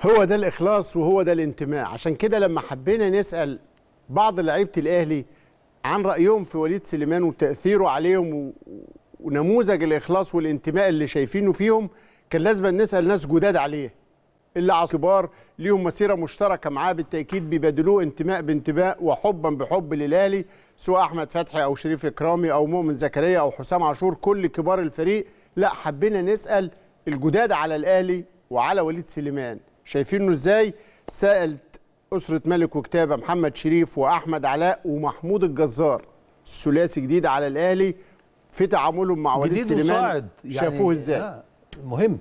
هو ده الاخلاص وهو ده الانتماء عشان كده لما حبينا نسال بعض لعيبه الاهلي عن رايهم في وليد سليمان وتاثيره عليهم و... ونموذج الاخلاص والانتماء اللي شايفينه فيهم كان لازم نسال ناس جداد عليه اللي على كبار ليهم مسيره مشتركه معاه بالتاكيد بيبادلوه انتماء بانتماء وحبا بحب للاهلي سواء احمد فتحي او شريف اكرامي او مؤمن زكريا او حسام عاشور كل كبار الفريق لا حبينا نسال الجداد على الاهلي وعلى وليد سليمان شايفينه ازاي سالت اسره ملك وكتابه محمد شريف واحمد علاء ومحمود الجزار ثلاثي جديد على الاهلي في تعاملهم مع وليد جديد سليمان وصاعد شافوه ازاي آه مهم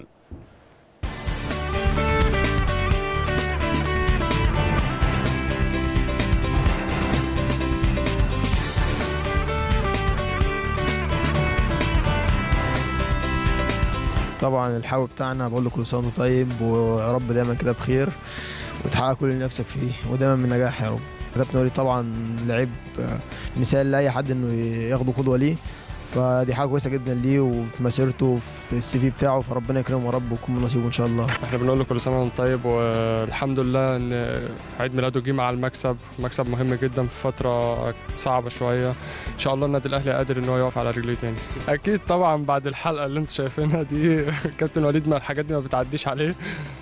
طبعا الحاوي بتاعنا بقول له كل سنه وانت طيب ويا رب دايما كده بخير وتحقق كل اللي نفسك فيه ودايما من نجاح يا رب كابتن وليد طبعا لعيب آه، مثال لاي حد انه ياخده قدوه ليه فدي حاجه كويسه جدا ليه وفي مسيرته وفي السي في بتاعه فربنا يكرمه يا رب ويكون من نصيبه ان شاء الله احنا بنقول له كل سنه وانت طيب والحمد لله ان عيد ميلاده جه مع المكسب مكسب مهم جدا في فتره صعبه شويه ان شاء الله النادي الاهلي قادر ان هو يقف على رجليه تاني اكيد طبعا بعد الحلقه اللي انتم شايفينها دي كابتن وليد ما الحاجات دي ما بتعديش عليه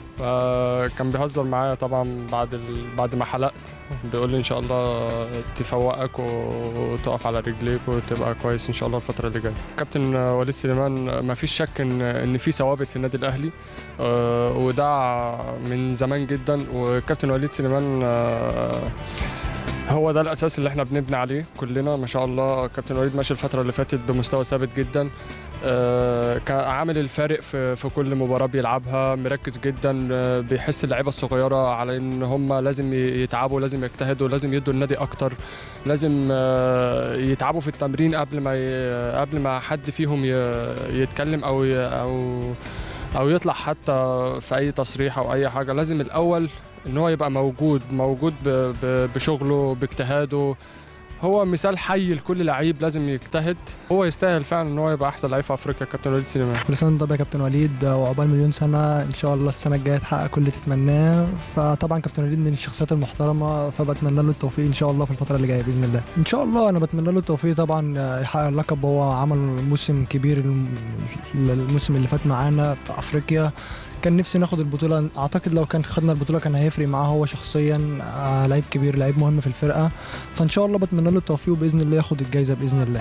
فكان بيهزر معايا طبعا بعد ال... بعد ما حلقت بيقول لي ان شاء الله تفوقك وتقف على رجليك وتبقى كويس ان شاء الله الفتره اللي جايه كابتن وليد سليمان ما فيش شك ان ان في ثوابت في النادي الاهلي آه، وده من زمان جدا وكابتن وليد سليمان آه، هو ده الاساس اللي احنا بنبني عليه كلنا ما شاء الله كابتن وليد ماشي الفتره اللي فاتت بمستوى ثابت جدا آه، كان عامل الفارق في في كل مباراه بيلعبها مركز جدا آه، بيحس اللعيبه الصغيره على ان هم لازم يتعبوا لازم يجتهدوا لازم يدوا النادي اكتر لازم آه، يتعبوا في التمرين قبل ما ي- قبل ما حد فيهم ي- يتكلم او ي- او او يطلع حتى في اي تصريح او اي حاجه لازم الاول ان هو يبقى موجود موجود ب- ب- بشغله باجتهاده هو مثال حي لكل لعيب لازم يجتهد هو يستاهل فعلا ان هو يبقى احسن لعيب في افريقيا كابتن وليد سليمان كل سنه وانت طيب يا كابتن وليد وعقبال مليون سنه ان شاء الله السنه الجايه تحقق كل اللي تتمناه فطبعا كابتن وليد من الشخصيات المحترمه فبتمنى له التوفيق ان شاء الله في الفتره اللي جايه باذن الله ان شاء الله انا بتمنى له التوفيق طبعا يحقق اللقب هو عمل موسم كبير الم- الموسم اللي فات معانا في افريقيا كان نفسي ناخد البطوله اعتقد لو كان خدنا البطوله كان هيفرق معاه هو شخصيا آه، لعيب كبير لعيب مهم في الفرقه فان شاء الله بتمنى له التوفيق وباذن الله ياخد الجائزه باذن الله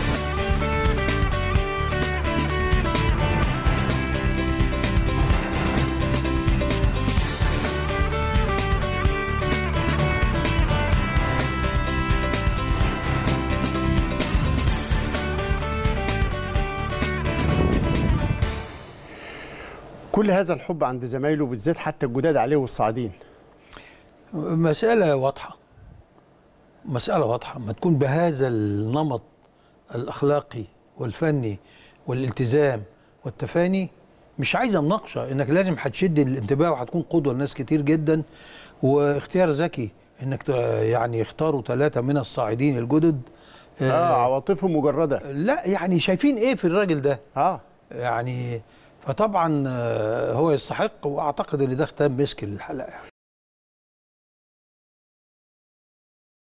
كل هذا الحب عند زمايله بالذات حتى الجداد عليه والصاعدين مسألة واضحة مسألة واضحة ما تكون بهذا النمط الأخلاقي والفني والالتزام والتفاني مش عايزة مناقشة إنك لازم هتشد الانتباه وهتكون قدوة لناس كتير جدا واختيار ذكي إنك ت- يعني يختاروا ثلاثة من الصاعدين الجدد اه عواطفهم مجرده لا يعني شايفين إيه في الراجل ده اه يعني فطبعا آه، هو يستحق واعتقد ان ده ختام مسك الحلقه